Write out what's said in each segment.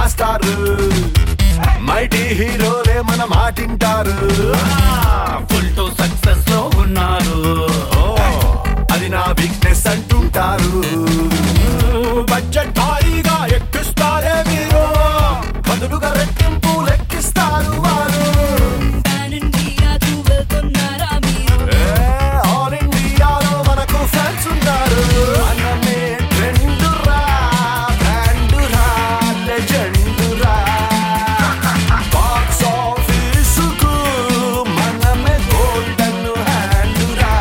రాస్తారు మైటీ హీరోలే మన మాటింటారు full to success లో ఉన్నారు ఓ, అది నా వీక్నెస్ అంటుంటారు బడ్జెట్ భారీగా ఎక్కిస్తారే మీరు బదులుగా రెట్టింపు లెక్కిస్తారు వారు పాన్ ఇండియాకు వెళ్తున్నారా మీరు ఏ, ఆల్ ఇండియాలో మనకు ఫ్యాన్స్ ఉన్నారు మనమే ట్రెండ్ రా బ్రాండ్ రా లెజెండ్ రా బాక్స్ ఆఫీసుకు మనమే గోల్డెన్ హ్యాండ్ రా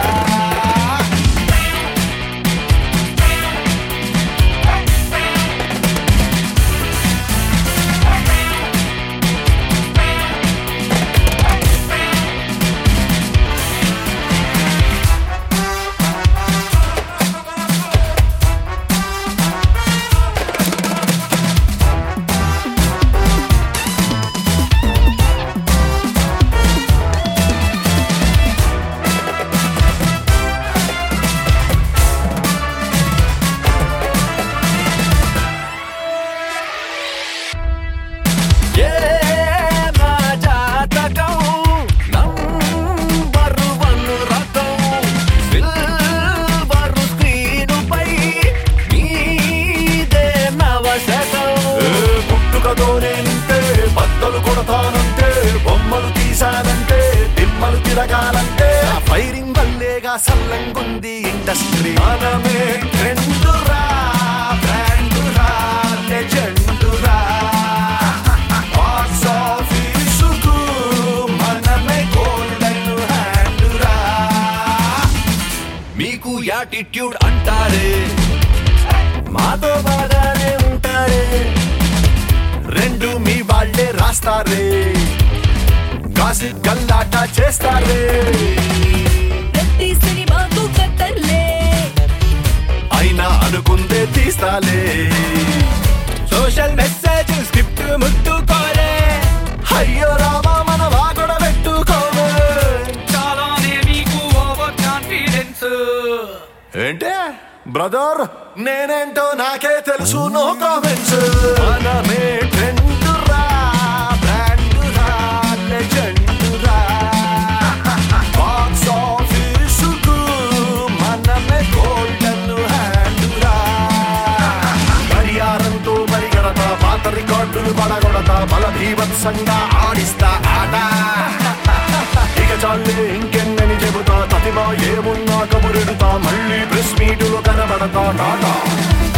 ఏ నా జాతకం నంబర్ వన్ రకం సిల్వర్ స్క్రీనుపై మీదే నవశకం పుట్టుకతోనే నింటే బద్దలు కొడతానంటే బొమ్మలు తీశానంటే దిమ్మలు తిరగాలంటే ఆ ఫైరింగ్ వల్లేగా సల్లంగుంది ఇండస్ట్రీ మనమే ట్రెండ్ రా బ్రాండ్ రా లెజెండ్ రా బాక్స్ ఆఫీసుకు మనమే గోల్డెన్ హ్యాండ్ రా మీకు యాటిట్యూడ్ అంటారే మాతో బాగానే ఉంటారే రెండు మీ వాళ్ళే రాస్తారే కాసి గల్లాట చేస్తారే ప్రతి సినిమాకు కట్టర్లే అయినా అనుకుందే తీస్తాలే సోషల్ మెసేజ్ స్క్రిప్ట్ ముట్టుకోలే అయ్యో రామా మన వాగొడ పెట్టుకోవే చాలానే మీకు ఓవర్ కాన్ఫిడెన్స్ ఏంటే బ్రదర్ నేనేంటో నాకే తెలుసు నో కామెంట్స్ మనమే ట్రెండ్ రా బ్రాండ్ రా లెజెండ్ రా బాక్స్ ఆఫీసుకు మనమే గోల్డెన్ హ్యాండ్ రా గడియారంతో పరిగెడత పాత రికార్డులు పడగొడత బల భీభత్సంగా ఆడిస్తా ఆట ఇక చాలే ఇంకెన్నని చెబుతా తతిమా ఏమున్నా కబురెడుతా మళ్ళీ ప్రెస్ మీటులో కనబడతా టాటా